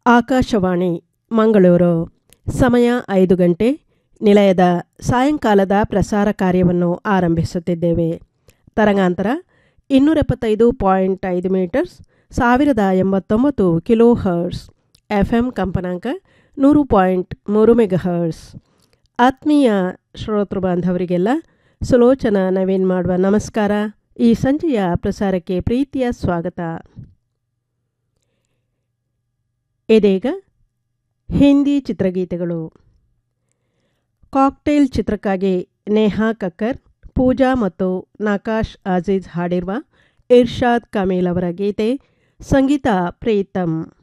ಆಕಾಶವಾಣಿ ಮಂಗಳೂರು ಸಮಯ ಐದು ಗಂಟೆ ನಿಲಯದ ಸಾಯಂಕಾಲದ ಪ್ರಸಾರ ಕಾರ್ಯವನ್ನು ಆರಂಭಿಸುತ್ತಿದ್ದೇವೆ ತರಂಗಾಂತರ ಇನ್ನೂರ ಎಪ್ಪತ್ತೈದು ಪಾಯಿಂಟ್ ಐದು ಮೀಟರ್ಸ್ ಸಾವಿರದ ಎಂಬತ್ತೊಂಬತ್ತು ಕಿಲೋ ಹರ್ಸ್ ಎಫ್ ಎಂ ಕಂಪನಾಂಕ ನೂರು ಪಾಯಿಂಟ್ ಮೂರು ಮೆಗಾ ಹರ್ಸ್ ಆತ್ಮೀಯ ಶ್ರೋತೃ ಬಾಂಧವರಿಗೆಲ್ಲ ಸುಲೋಚನ ನವೀನ್ ಮಾಡುವ ನಮಸ್ಕಾರ ಈ ಸಂಜೆಯ ಪ್ರಸಾರಕ್ಕೆ ಪ್ರೀತಿಯ ಸ್ವಾಗತ ಇದೀಗ ಹಿಂದಿ ಚಿತ್ರಗೀತೆಗಳು ಕಾಕ್ಟೇಲ್ ಚಿತ್ರಕ್ಕಾಗಿ ನೇಹಾ ಕಕ್ಕರ್ ಪೂಜಾ ಮತ್ತು ನಕಾಶ್ ಅಜೀಜ್ ಹಾಡಿರುವ ಇರ್ಷಾದ್ ಕಮೀಲ್ ಅವರ ಗೀತೆ ಸಂಗೀತ ಪ್ರೀತಮ್